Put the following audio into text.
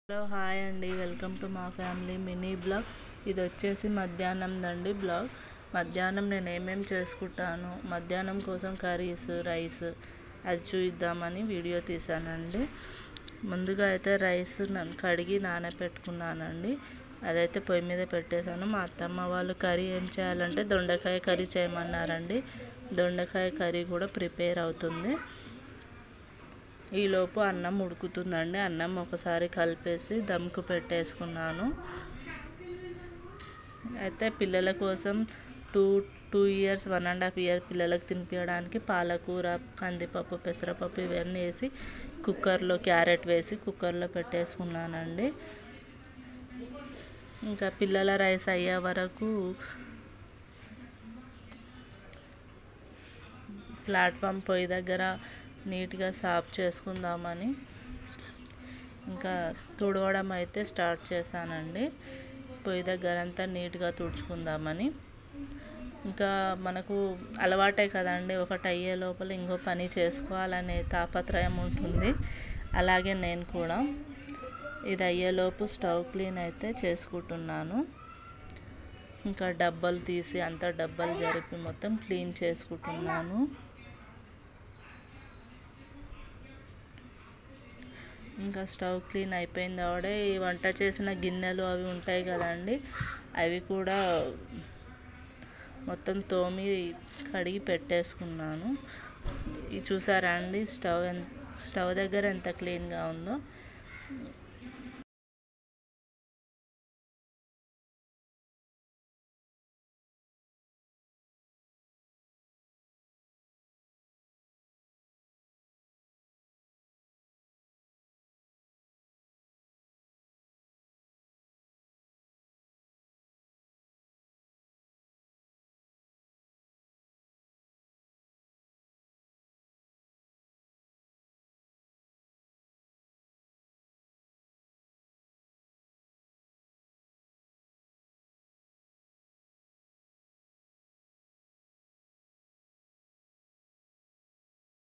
hello hi అండి welcome to మా family mini blog ఇది వచ్చేసి మధ్యాహ్నం దండి బ్లాగ్ మధ్యాహ్నం నేను ఏమేమి చేసుకుంటాను మధ్యాహ్నం కోసం కర్రీస్ రైస్ అది చూద్దామని వీడియో తీసానండి ముందుగా అయితే రైస్ నన్ను కడిగి నానబెట్టుకున్నానండి అదైతే పొయ్యి మీద పెట్టేశాను మా అత్తమ్మ వాళ్ళు కర్రీ ఏం చేయాలంటే దొండకాయ కర్రీ చేయమన్నారండి దొండకాయ కర్రీ కూడా ప్రిపేర్ అవుతుంది ఈలోపు అన్నం ఉడుకుతుందండి అన్నం ఒకసారి కలిపేసి దమ్కు పెట్టేసుకున్నాను అయితే పిల్లల కోసం two two years one and half year పిల్లలకు తినిపించడానికి పాలకూర కందిపప్పు పెసరపప్పు ఇవన్నీ వేసి కుక్కర్లో క్యారెట్ వేసి కుక్కర్లో పెట్టేసుకున్నానండి ఇంకా పిల్లల రైస్ అయ్యే వరకు ప్లాట్ఫామ్ పొయ్యి దగ్గర నీట్గా సాఫ్ చేసుకుందామని ఇంకా తుడవడం అయితే స్టార్ట్ చేశానండి పొయ్యి దగ్గర అంతా నీట్గా తుడుచుకుందామని ఇంకా మనకు అలవాటే కదండి ఒకటి అయ్యే లోపల ఇంకో పని చేసుకోవాలనే తాపత్రయం ఉంటుంది అలాగే నేను కూడా ఇది అయ్యేలోపు స్టవ్ క్లీన్ అయితే చేసుకుంటున్నాను ఇంకా డబ్బలు తీసి అంతా డబ్బలు జరిపి మొత్తం క్లీన్ చేసుకుంటున్నాను ఇంకా స్టవ్ క్లీన్ అయిపోయింది ఆవిడే ఈ వంట చేసిన గిన్నెలు అవి ఉంటాయి కదండి అవి కూడా మొత్తం తోమి కడిగి పెట్టేసుకున్నాను ఇది చూసారా అండి స్టవ్ ఎంత స్టవ్ దగ్గర ఎంత క్లీన్గా ఉందో